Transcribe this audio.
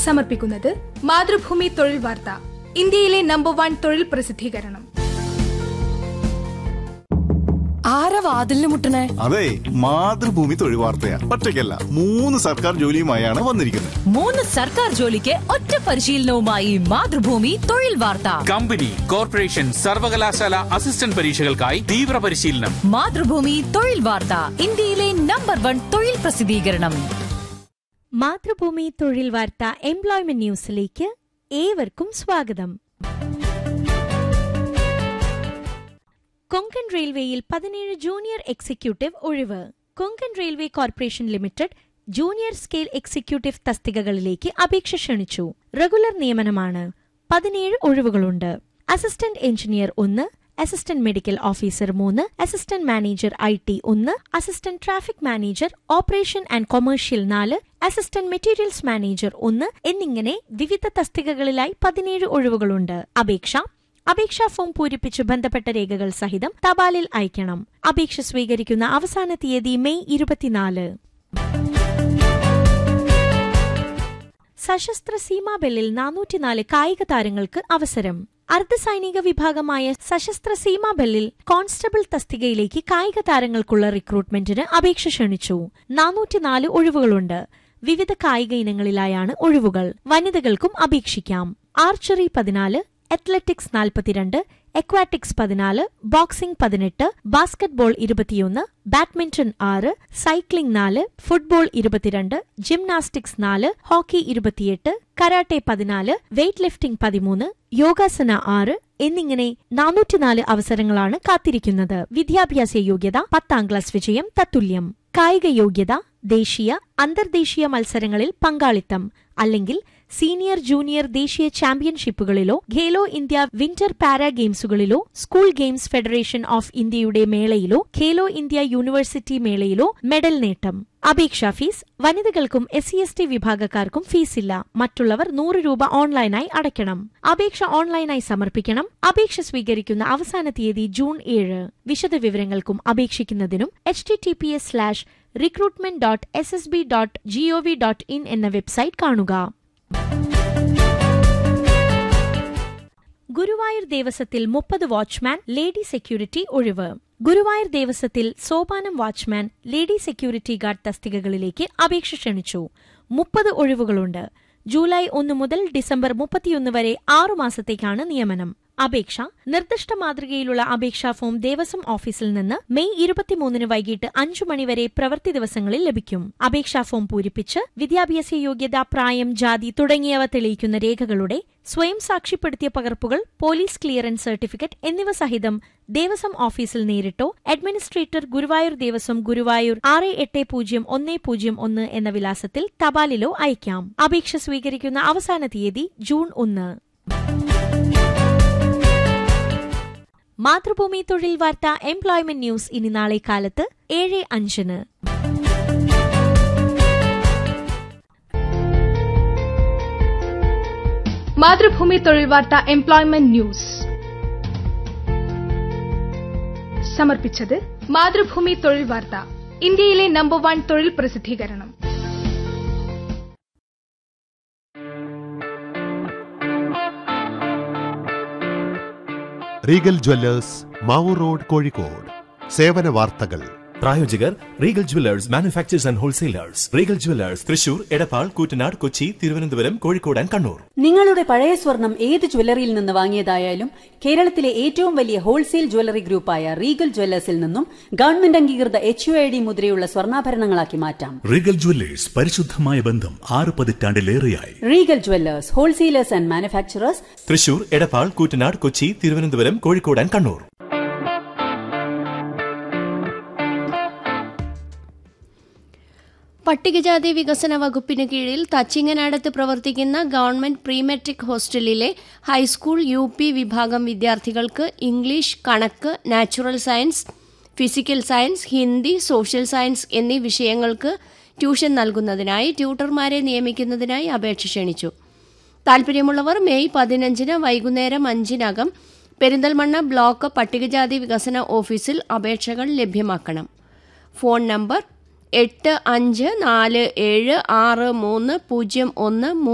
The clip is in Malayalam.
സമർപ്പിക്കുന്നത് മാതൃഭൂമി തൊഴിൽ വാർത്ത ഇന്ത്യയിലെ നമ്പർ വൺ തൊഴിൽ പ്രസിദ്ധീകരണം ആരാ വാതിലിന് മുട്ടണേ അതെ മാതൃഭൂമി തൊഴിൽ വാർത്തയാ ഒറ്റയ്ക്കല്ല മൂന്ന് സർക്കാർ ജോലിയുമായാണ് വന്നിരിക്കുന്നത് മൂന്ന് സർക്കാർ ജോലിക്ക് ഒറ്റ പരിശീലനവുമായി മാതൃഭൂമി തൊഴിൽ വാർത്ത കമ്പനി കോർപ്പറേഷൻ സർവകലാശാല അസിസ്റ്റന്റ് പരീക്ഷകൾക്കായി തീവ്ര പരിശീലനം മാതൃഭൂമി തൊഴിൽ വാർത്ത ഇന്ത്യയിലെ നമ്പർ വൺ തൊഴിൽ പ്രസിദ്ധീകരണം മാതൃഭൂമി തൊഴിൽ വാർത്ത എംപ്ലോയ്മെന്റ് ന്യൂസിലേക്ക് ഏവർക്കും സ്വാഗതം കൊങ്കൺ റെയിൽവേയിൽ പതിനേഴ് ജൂനിയർ എക്സിക്യൂട്ടീവ് ഒഴിവ് Konkan railway corporation limited junior scale executive തസ്തികകളിലേക്ക് അപേക്ഷ ക്ഷണിച്ചു റെഗുലർ നിയമനമാണ് പതിനേഴ് ഒഴിവുകളുണ്ട് അസിസ്റ്റന്റ് എഞ്ചിനീയർ ഒന്ന് അസിസ്റ്റന്റ് മെഡിക്കൽ ഓഫീസർ മൂന്ന് അസിസ്റ്റന്റ് മാനേജർ ഐ ടി ഒന്ന് assistant traffic manager operation and commercial നാല് അസിസ്റ്റന്റ് മെറ്റീരിയൽസ് മാനേജർ ഒന്ന് എന്നിങ്ങനെ വിവിധ തസ്തികകളിലായി പതിനേഴ് ഒഴിവുകളുണ്ട് അപേക്ഷ അപേക്ഷാ ഫോം പൂരിപ്പിച്ച് ബന്ധപ്പെട്ട രേഖകൾ സഹിതം തപാലിൽ അയക്കണം അപേക്ഷ സ്വീകരിക്കുന്ന അവസാന തീയതി മെയ് ഇരുപത്തിനാല് സശസ്ത്ര സീമാ ബെല്ലിൽ നാനൂറ്റിനാല് കായിക താരങ്ങൾക്ക് അവസരം അർദ്ധസൈനിക വിഭാഗമായ സശസ്ത്ര സീമാ ബെല്ലിൽ കോൺസ്റ്റബിൾ തസ്തികയിലേക്ക് കായിക താരങ്ങൾക്കുള്ള റിക്രൂട്ട്മെന്റിന് അപേക്ഷ ക്ഷണിച്ചു നാനൂറ്റിനാല് ഒഴിവുകളുണ്ട് വിവിധ കായിക ഇനങ്ങളിലായാണ് ഒഴിവുകൾ വനിതകൾക്കും അപേക്ഷിക്കാം ആർച്ചറി പതിനാല് അത്ലറ്റിക്സ് നാൽപ്പത്തിരണ്ട് എക്വാറ്റിക്സ് പതിനാല് ബോക്സിംഗ് പതിനെട്ട് ബാസ്കറ്റ്ബോൾ ഇരുപത്തിയൊന്ന് ബാഡ്മിന്റൺ ആറ് സൈക്ലിംഗ് നാല് ഫുട്ബോൾ ഇരുപത്തിരണ്ട് ജിംനാസ്റ്റിക്സ് നാല് ഹോക്കി ഇരുപത്തിയെട്ട് കരാട്ടെ പതിനാല് വെയ്റ്റ് ലിഫ്റ്റിംഗ് പതിമൂന്ന് യോഗാസന ആറ് എന്നിങ്ങനെ നാനൂറ്റിനാല് അവസരങ്ങളാണ് കാത്തിരിക്കുന്നത് വിദ്യാഭ്യാസ യോഗ്യത പത്താം ക്ലാസ് വിജയം തത്തുല്യം കായിക യോഗ്യത ദേശീയ അന്തർദേശീയ മത്സരങ്ങളിൽ പങ്കാളിത്തം അല്ലെങ്കിൽ സീനിയർ ജൂനിയർ ദേശീയ ചാമ്പ്യൻഷിപ്പുകളിലോ ഖേലോ ഇന്ത്യ വിന്റർ പാരാ ഗെയിംസുകളിലോ സ്കൂൾ ഗെയിംസ് ഫെഡറേഷൻ ഓഫ് ഇന്ത്യയുടെ മേളയിലോ ഖേലോ ഇന്ത്യ യൂണിവേഴ്സിറ്റി മേളയിലോ മെഡൽ നേട്ടം അപേക്ഷാ ഫീസ് വനിതകൾക്കും എസ് സി എസ് ടി വിഭാഗക്കാർക്കും ഫീസില്ല മറ്റുള്ളവർ നൂറ് രൂപ ഓൺലൈനായി അടയ്ക്കണം അപേക്ഷ ഓൺലൈനായി സമർപ്പിക്കണം അപേക്ഷ സ്വീകരിക്കുന്ന അവസാന തീയതി ജൂൺ ഏഴ് വിശദവിവരങ്ങൾക്കും അപേക്ഷിക്കുന്നതിനും H T T P S slash recruitment dot S S B dot GOV dot in എന്ന വെബ്സൈറ്റ് കാണുക ഗുരുവായൂർ ദേവസ്വത്തിൽ മുപ്പത് വാച്ച്മാൻ ലേഡി സെക്യൂരിറ്റി ഒഴിവ് ഗുരുവായൂർ ദേവസ്വത്തിൽ സോപാനം വാച്ച്മാൻ ലേഡി സെക്യൂരിറ്റി ഗാർഡ് തസ്തികകളിലേക്ക് അപേക്ഷ ക്ഷണിച്ചു മുപ്പത് ഒഴിവുകളുണ്ട് ജൂലൈ ഒന്ന് മുതൽ ഡിസംബർ മുപ്പത്തിയൊന്ന് വരെ ആറു മാസത്തേക്കാണ് നിയമനം അപേക്ഷ നിർദ്ദിഷ്ട മാതൃകയിലുള്ള അപേക്ഷാ ഫോം ദേവസ്വം ഓഫീസിൽ നിന്ന് മെയ് ഇരുപത്തിമൂന്നിന് വൈകിട്ട് അഞ്ചു മണിവരെ പ്രവൃത്തി ദിവസങ്ങളിൽ ലഭിക്കും അപേക്ഷാ ഫോം പൂരിപ്പിച്ച് വിദ്യാഭ്യാസ യോഗ്യത പ്രായം ജാതി തുടങ്ങിയവ തെളിയിക്കുന്ന രേഖകളുടെ സ്വയം സാക്ഷ്യപ്പെടുത്തിയ പകർപ്പുകൾ പോലീസ് ക്ലിയറൻസ് സർട്ടിഫിക്കറ്റ് എന്നിവ സഹിതം ദേവസ്വം ഓഫീസിൽ നേരിട്ടോ അഡ്മിനിസ്ട്രേറ്റർ ഗുരുവായൂർ ദേവസ്വം ഗുരുവായൂർ ആറ് എട്ട് പൂജ്യം ഒന്ന് പൂജ്യം ഒന്ന് എന്ന വിലാസത്തിൽ തപാലിലോ അയക്കാം അപേക്ഷ സ്വീകരിക്കുന്ന അവസാന തീയതി ജൂൺ ഒന്ന് മാതൃഭൂമി തൊഴിൽ വാർത്ത എംപ്ലോയ്മെന്റ് ന്യൂസ് ഇനി നാളെ കാലത്ത് ഏഴ് അഞ്ചിന് മാതൃഭൂമി തൊഴിൽ വാർത്ത എംപ്ലോയ്മെന്റ് ന്യൂസ് സമർപ്പിച്ചത് മാതൃഭൂമി തൊഴിൽ വാർത്ത ഇന്ത്യയിലെ നമ്പർ വൺ തൊഴിൽ പ്രസിദ്ധീകരണം Regal jewellers Mavoor road Kozhikode സേവന വാർത്തകൾ പ്രായോജകർ Regal jewellers manufacturers and wholesalers Regal jewellers Thrissur Edappal Koottanad Kochi Thiruvananthapuram Kozhikode and Kannur നിങ്ങളുടെ പഴയ സ്വർണം ഏത് ജ്വല്ലറിയിൽ നിന്ന് വാങ്ങിയതായാലും കേരളത്തിലെ ഏറ്റവും വലിയ ഹോൾസെയിൽ ജ്വല്ലറി ഗ്രൂപ്പായ റീഗൽ ജ്വല്ലേഴ്സിൽ നിന്നും ഗവൺമെന്റ് അംഗീകൃത എച്ച് യു ഐ ഡി മുദ്രയുള്ള സ്വർണ്ണാഭരണങ്ങളാക്കി മാറ്റാം റീഗൽ ജ്വല്ലേഴ്സ് പരിശുദ്ധമായ ബന്ധം ആറ് പതിറ്റാണ്ടിലേറെയായി Regal jewellers wholesalers and manufacturers Thrissur Edappal Koottanad Kochi Thiruvananthapuram Kozhikode and Kannur പട്ടികജാതി വികസന വകുപ്പിന് കീഴിൽ തച്ചിങ്ങനാടത്ത് പ്രവർത്തിക്കുന്ന ഗവൺമെന്റ് പ്രീ മെട്രിക് ഹോസ്റ്റലിലെ ഹൈസ്കൂൾ യു പി വിഭാഗം വിദ്യാർത്ഥികൾക്ക് ഇംഗ്ലീഷ് കണക്ക് natural science physical science Hindi social science എന്നീ വിഷയങ്ങൾക്ക് ട്യൂഷൻ നൽകുന്നതിനായി ട്യൂട്ടർമാരെ നിയമിക്കുന്നതിനായി അപേക്ഷ ക്ഷണിച്ചു താൽപ്പര്യമുള്ളവർ മെയ് പതിനഞ്ചിന് വൈകുന്നേരം അഞ്ചിനകം പെരിന്തൽമണ്ണ ബ്ലോക്ക് പട്ടികജാതി വികസന ഓഫീസിൽ അപേക്ഷകൾ ലഭ്യമാക്കണം ഫോൺ നമ്പർ എട്ട് അഞ്ച് നാല് ഏഴ് ആറ് മൂന്ന് പൂജ്യം ഒന്ന്